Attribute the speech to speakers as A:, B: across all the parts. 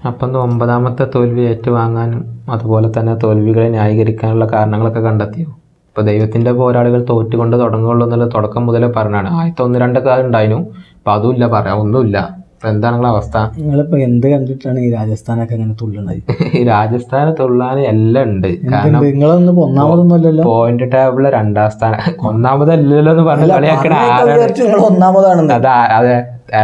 A: അപ്പം ഇന്ന് ഒമ്പതാമത്തെ തോൽവി ഏറ്റുവാങ്ങാനും അതുപോലെ തന്നെ തോൽവികളെ ന്യായീകരിക്കാനുള്ള കാരണങ്ങളൊക്കെ കണ്ടെത്തിയോ ഇപ്പോൾ ദൈവത്തിൻ്റെ പോരാളികൾ തോറ്റുകൊണ്ട് തുടങ്ങുള്ളൂ എന്നുള്ള തുടക്കം മുതലേ പറഞ്ഞാണ് ആദ്യത്തെ ഒന്ന് രണ്ട് കാലം ഉണ്ടായിരുന്നു അപ്പം അതുമില്ല പറയാം ഒന്നുമില്ല അപ്പം എന്താണ് നിങ്ങളെ അവസ്ഥ
B: നിങ്ങളിപ്പോ എന്ത് കണ്ടിട്ടാണ് ഈ രാജസ്ഥാനൊക്കെ ഇങ്ങനെ തുള്ളണത്
A: ഈ രാജസ്ഥാന് തുള്ളാൻ എല്ലാം ഉണ്ട് കാരണം
B: എന്തുണ്ട് നിങ്ങളൊന്നും ഇപ്പൊ ഒന്നാമതൊന്നുമല്ലല്ലോ
A: പോയിന്റ് ടേബിളിൽ രണ്ടാം സ്ഥാനം ഒന്നാമതല്ലല്ലോ എന്ന് പറഞ്ഞ് കളിയാക്കണ
B: പറഞ്ഞേക്കാൻ
A: ആരാണ്
B: വിചാരിച്ചു നിങ്ങൾ ഒന്നാമതാണെന്ന്
A: അത് ആ- അതെ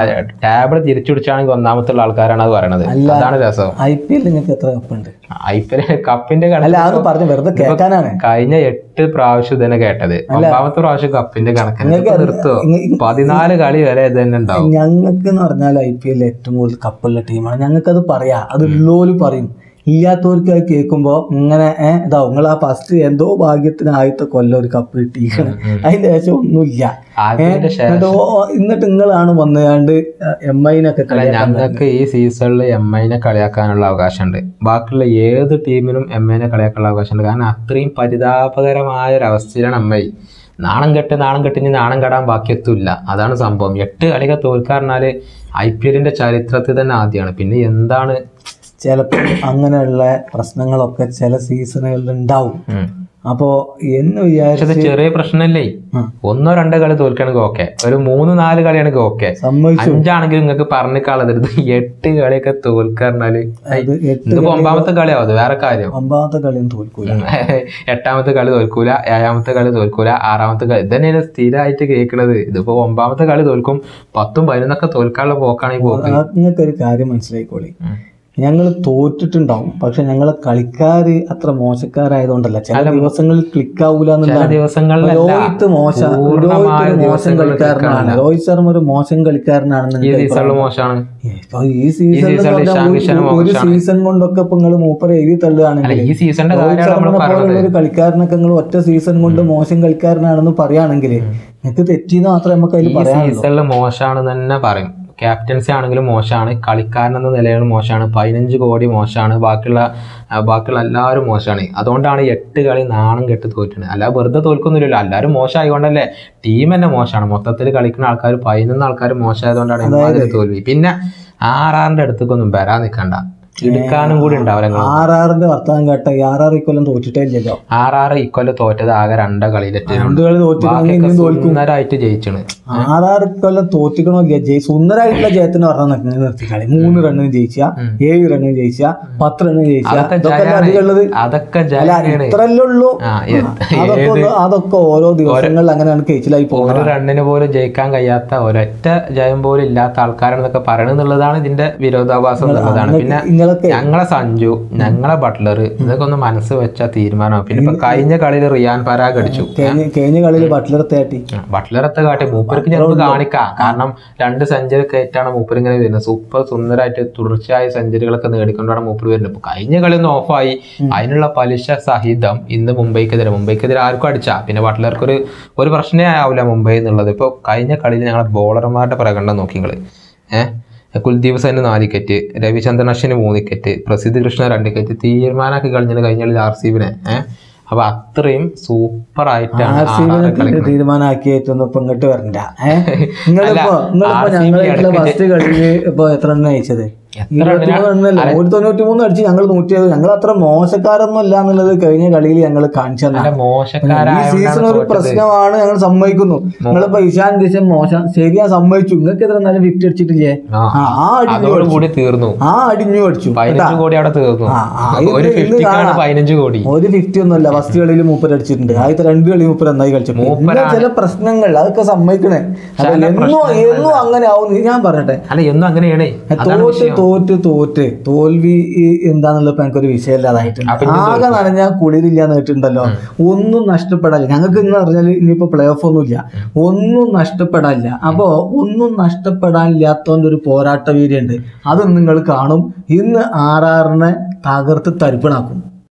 A: ടേബിൾ തിരിച്ചു പിടിച്ചാണെങ്കിൽ ഒന്നാമത്തുള്ള ആൾക്കാരാണ് അത് പറയണത് അതാണ് രസം
B: ഐ പി എൽ നിങ്ങൾക്ക് എത്ര കപ്പുണ്ട്
A: ഐ പി എൽ കപ്പിന്റെ
B: അല്ല
A: കണക്ക്
B: അത് പറഞ്ഞു വെറുതെ കേൾക്കാനാണ്
A: കഴിഞ്ഞ എട്ട് പ്രാവശ്യം ഇതന്നെ കേട്ടത് ഒമ്പതാമത്തെ പ്രാവശ്യം കപ്പിന്റെ കണക്കിന്
B: നിങ്ങൾക്ക്
A: ഇപ്പൊ നിർത്തുവോ
B: ഇങ്ങ-
A: പതിനാല് കളി വരെ ഇത് തന്നെ ഉണ്ടാവും
B: ഞങ്ങൾക്ക് എന്ന് പറഞ്ഞാൽ ഐ പി എല്ലിൽ ഏറ്റവും കൂടുതൽ കപ്പുള്ള ടീമാണ് ഞങ്ങൾക്ക് അത് പറയാം അത് ഉള്ളോല് പറയും ഇല്ലാത്തവർക്ക് അത് കേൾക്കുമ്പോ ഇങ്ങനെ ഏഹ് ഇതാവും നിങ്ങൾ ആ ഫസ്റ്റ് എന്തോ ഭാഗ്യത്തിന് ആദ്യത്തെ കൊല്ലം ഒരു കപ്പ് കിട്ടിയിരിക്കണം അതിന്റെ ശേഷം ഒന്നുമില്ല
A: അതിന്റെ ശേഷം
B: എന്നിട്ട് ഓ- എന്നിട്ട് നിങ്ങളാണ് വന്നുകാണ്ട് എം ഐനൊക്കെ
A: അല്ല ഞങ്ങൾക്ക് ഈ സീസണിൽ എം ഐനെ കളിയാക്കാനുള്ള അവകാശമുണ്ട് ബാക്കിയുള്ള ഏത് ടീമിനും എം ഐനെ കളിയാക്കാനുള്ള അവകാശമുണ്ട് കാരണം അത്രയും പരിതാപകരമായ ഒരു അവസ്ഥയിലാണ് എം ഐ നാണം കെട്ട് നാണം കെട്ടിഞ്ഞ് നാണം കെടാൻ ബാക്കിയെത്തില്ല അതാണ് സംഭവം എട്ട് കളികൾ തോൽക്കാറിഞ്ഞാൽ ഐ പി എല്ലിന്റെ ചരിത്രത്തിൽ തന്നെ ആദ്യമാണ് പിന്നെ എന്താണ്
B: ചിലപ്പോൾ അങ്ങനെയുള്ള പ്രശ്നങ്ങളൊക്കെ ചില സീസണുകളിൽ ഉണ്ടാവും
A: ഉം.
B: അപ്പോ എന്ന്
A: പക്ഷെ
B: വിചാരിച്ച്
A: ഇത് ചെറിയ പ്രശ്നമല്ലേ
B: ഉം.
A: ഒന്നോ രണ്ടോ കളി തോൽക്കുകയാണെങ്കിൽ ഓക്കെ ഒരു മൂന്ന് നാല് കളിയാണെങ്കിൽ ഓക്കെ
B: സമ്മതിച്ചു
A: അഞ്ചാണെങ്കിലും നിങ്ങൾക്ക് പറഞ്ഞിക്കാളത് എട്ട് കളിയൊക്കെ തോൽക്കാറിഞ്ഞാല്
B: അത് എട്ട്
A: ഇതിപ്പോ ഒമ്പതാമത്തെ കളിയാവും അത് വേറെ കാര്യം
B: ഒമ്പതാമത്തെ കളിയും തോൽക്കൂല
A: എട്ടാമത്തെ കളി തോൽക്കൂല ഏഴാമത്തെ കളി തോൽക്കൂല ആറാമത്തെ കളി ഇതന്നെയാണ് സ്ഥിരമായിട്ട് കേൾക്കുന്നത് ഇതിപ്പോ ഒമ്പതാമത്തെ കളി തോൽക്കും പത്തും പതിനൊന്നൊക്കെ തോൽക്കാനുള്ള പോക്കാണ് ഈ പോക്ക്
B: നിങ്ങൾക്ക് ഒരു കാര്യം മനസ്സിലായിക്കോളി
A: ഉം.
B: ഞങ്ങൾ തോറ്റിട്ടുണ്ടാവും പക്ഷെ ഞങ്ങളെ കളിക്കാര് അത്ര മോശക്കാരായതുകൊണ്ടല്ല ചില ദിവസങ്ങളിൽ ക്ലിക്ക് ആവൂല
A: ചില
B: എന്നുള്ളതാണ്
A: ദിവസങ്ങളിലല്ല
B: രോഹിത് മോശം രോഹിത്
A: പൂർണ്ണമായ
B: ഒരു മോശം
A: ദിവസങ്ങളിൽ
B: കളിക്കാരനാണ് രോഹിത് ശർമ്മ ഒരു മോശം കളിക്കാരനാണെന്ന്
A: ഈ
B: നിങ്ങൾക്ക്
A: സീസണിൽ മോശമാണ്
B: ഇപ്പൊ ഈ സീസണിൽ
A: സീസണിൽ ഇഷാൻ കിഷന്
B: ഒരു സീസൺ കൊണ്ടൊക്കെ ഇപ്പൊ നിങ്ങൾ മൂപ്പരെ എഴുതി
A: അല്ല
B: തള്ളുകയാണെങ്കിൽ
A: ഈ സീസണിന്റെ
B: രോഹിത്
A: കാര്യമാണ് നമ്മൾ
B: ശർമ്മനെ
A: പറഞ്ഞത്
B: പോലുള്ള ഒരു കളിക്കാരനൊക്കെ നിങ്ങൾ ഒറ്റ സീസൺ കൊണ്ട് മോശം കളിക്കാരനാണെന്ന് പറയുകയാണെങ്കിൽ നിങ്ങൾക്ക് തെറ്റിന്ന് മാത്രമേ നമുക്ക് അതിൽ
A: ഈ
B: പറയാനുള്ളൂ
A: സീസണിൽ മോശമാണെന്ന് തന്നെ പറയും ക്യാപ്റ്റൻസി ആണെങ്കിലും മോശമാണ് കളിക്കാരൻ എന്ന നിലയിൽ മോശമാണ് പതിനഞ്ച് കോടി മോശമാണ് ബാക്കിയുള്ള ആ, ബാക്കിയുള്ള എല്ലാവരും മോശമാണ് അതുകൊണ്ടാണ് ഈ എട്ട് കളി നാണം കെട്ട് തോറ്റുന്നത് അല്ല വെറുതെ തോൽക്കൊന്നുമില്ലല്ലോ എല്ലാവരും മോശമായതുകൊണ്ടല്ലേ ടീം തന്നെ മോശമാണ് മൊത്തത്തിൽ കളിക്കുന്ന ആൾക്കാർ പതിനൊന്ന് ആൾക്കാർ മോശമായതുകൊണ്ടാണ് ഇമാതിരി തോൽവി പിന്നെ ആറാറിന്റെ അടുത്തേക്കൊന്നും വരാൻ നിൽക്കണ്ട എടുക്കാനും കൂടി ഉണ്ടാവില്ല നിങ്ങൾ
B: ആർ ആറിന്റെ വർത്തമാനം കേട്ട ആർ ആർ ഇക്കൊല്ലം തോറ്റിട്ടേ ഇല്ലല്ലോ
A: ആറാറ് ഇക്കൊല്ലം തോറ്റത് ആകെ രണ്ട് കളിയിലെത്തി
B: രണ്ട് കളി തോറ്റിട്ടാണെങ്കിൽ ഇനിയും തോൽക്കും
A: സുന്ദരായിട്ട് ജയിച്ചാണ്
B: ആർ ആർ ഇക്കൊല്ലം തോറ്റിക്കണോ ഇല്ല ജയി സുന്ദരായിട്ടുള്ള ജയത്തിന് പറഞ്ഞാൽ നിങ്ങൾ നിർത്തി കളി മൂന്ന് റണ്ണിന് ജയിച്ച ഏഴ് റണ്ണിന് ജയിച്ച പത്ത് റണ്ണിന് ജയിച്ച
A: അതൊക്കെ
B: ഇതൊക്കെ
A: ജയാണ്.
B: അധികമുള്ളത്
A: അതൊക്കെ
B: അല്ല
A: ജയാണ്
B: ഇത്രല്ലേ ഉള്ളൂ
A: ആ
B: ആ, അതൊക്കെ ഒന്ന് അതൊക്കെ ഓരോ ദിവസങ്ങളിൽ അങ്ങനെയാണ് കേച്ചിലായി പോകുന്നത്
A: ഒരു റണ്ണിന് പോലും ജയിക്കാൻ കഴിയാത്ത ഒരൊറ്റ ജയം പോലും ഇല്ലാത്ത ആൾക്കാരെന്നൊക്കെ പറയണെന്നുള്ളതാണ് ഇതിന്റെ വിരോധാഭാസം എന്നുള്ളതാണ് പിന്നെ
B: നിങ്ങളൊക്കെ
A: ഞങ്ങളെ സഞ്ജു ഞങ്ങളെ ബട്ട്ലർ ഇതൊക്കെ ഒന്ന് മനസ്സ് വെച്ച തീരുമാനമാണ് പിന്നെ ഇപ്പൊ കഴിഞ്ഞ കളിയിൽ റിയാൻ പരാഗ് അടിച്ചു
B: കഴിഞ്ഞ കഴിഞ്ഞ കളിയിൽ ബട്ട്ലർ തേട്ടി
A: ബട്ട്ലറത്തെ കാട്ടി മൂപ്പർക്ക് ഞങ്ങൾക്ക് കാണിക്കാം കാരണം രണ്ട് സെഞ്ചുറി കയറ്റാണ് മൂപ്പർ ഇങ്ങനെ വരുന്നത് സൂപ്പർ സുന്ദരമായിട്ട് തുടർച്ചയായ സെഞ്ചുറികളൊക്കെ നേടിക്കൊണ്ടാണ് മൂപ്പർ വരുന്നത് ഇപ്പൊ കഴിഞ്ഞ കളി ഒന്ന് ഓഫായി അതിനുള്ള പലിശ സഹിതം ഇന്ന് മുംബൈക്കെതിരെ മുംബൈക്കെതിരെ ആർക്കും അടിച്ചാ പിന്നെ ബട്ട്ലർക്ക് ഒരു ഒരു പ്രശ്നമേ ആവില്ല മുംബൈ എന്നുള്ളത് ഇപ്പോൾ കഴിഞ്ഞ കളിയിൽ ഞങ്ങളെ ബോളർമാരുടെ പ്രകടനം നോക്കി നിങ്ങൾ ഏഹ് കുൽദീപ് സൈന് നാല് വിക്കറ്റ് രവിചന്ദ്രൻ അശ്വിന് മൂന്ന് വിക്കറ്റ് പ്രസിദ്ധ് കൃഷ്ണ രണ്ട് വിക്കറ്റ് തീരുമാനമാക്കി കളിഞ്ഞത് കഴിഞ്ഞ കളി ആർ സി ബിനെ ഏഹ് അപ്പൊ അത്രയും സൂപ്പർ ആയിട്ടാണ്
B: ആർ സി
A: ആർ കളി
B: തീരുമാനമാക്കിയിട്ടൊന്നും ഇപ്പൊ ഇങ്ങോട്ട് വരണ്ട നിങ്ങളിപ്പോ നിങ്ങളിപ്പോ
A: RCB
B: ഞങ്ങളായിട്ടുള്ള ഫസ്റ്റ് കളിയിൽ ഇപ്പൊ എത്ര എണ്ണ അയച്ചത്
A: എത്ര
B: ഇരുപത്തിമൂന്ന് എണ്ണല്ല ഒരു തൊണ്ണൂറ്റി മൂന്ന് അടിച്ച് ഞങ്ങൾ നൂറ്റി ഞങ്ങൾ അത്ര മോശക്കാരൊന്നും അല്ല എന്നുള്ളത് കഴിഞ്ഞ കളിയിൽ ഞങ്ങൾ കാണിച്ചു തന്നെ
A: നല്ല
B: ഈ
A: മോശക്കാരായ
B: സീസൺ ഒരു പ്രശ്നമാണ് ഞങ്ങൾ സമ്മതിക്കുന്നു നിങ്ങളിപ്പോ ഇഷാൻ കിഷൻ മോശം ശരിയാ സമ്മതിച്ചു നിങ്ങൾക്ക് എത്ര നല്ല ഫിഫ്റ്റി അടിച്ചിട്ടില്ലേ
A: ആ.
B: ആ ആ അടിഞ്ഞു
A: അതോടുകൂടി തീർന്നു
B: ആ അടിഞ്ഞു അടിച്ചു
A: പതിനഞ്ച് കോടി അവിടെ തീർന്നു
B: ആ, ആ, ഇത്
A: ഒരു
B: ഇന്ന്
A: ഫിഫ്റ്റിക്കാണ്
B: കാണാം.
A: പതിനഞ്ച് കോടി
B: ഒരു ഫിഫ്റ്റി ഒന്നും അല്ല ഫസ്റ്റ് കളിയിൽ മൂപ്പർ അടിച്ചിട്ടുണ്ട് ആദ്യത്തെ രണ്ട് കളി മൂപ്പർ നന്നായി കളിച്ചിട്ടുണ്ട് പിന്നെ ചില പ്രശ്നങ്ങൾ അതൊക്കെ സമ്മതിക്കണേ അത് എന്നും എന്നും അങ്ങനെ ആവും ഞാൻ പറയട്ടെ
A: അല്ല എന്നും അങ്ങനെയാണ് അതാണ്
B: തോറ്റ് തോറ്റ് തോറ്റ് തോൽവി ഈ എന്താന്നുള്ളത് ഇപ്പൊ എനിക്കൊരു വിഷയമില്ലാതായിട്ടുണ്ട് ആകെ നനഞ്ഞാൽ കുളിരില്ല നേട്ടുണ്ടല്ലോ ഒന്നും നഷ്ടപ്പെടാനില്ല ഞങ്ങൾക്ക് ഇന്ന് പറഞ്ഞാൽ ഇനിയിപ്പോ പ്ലേ ഓഫ് ഒന്നുമില്ല ഒന്നും നഷ്ടപ്പെടാനില്ല അപ്പോ ഒന്നും നഷ്ടപ്പെടാനില്ലാത്തതിന്റെ ഒരു പോരാട്ട വീര്യമുണ്ട് അത് നിങ്ങൾ കാണും ഇന്ന് ആറാറിനെ തകർത്ത് തരിപ്പണാക്കും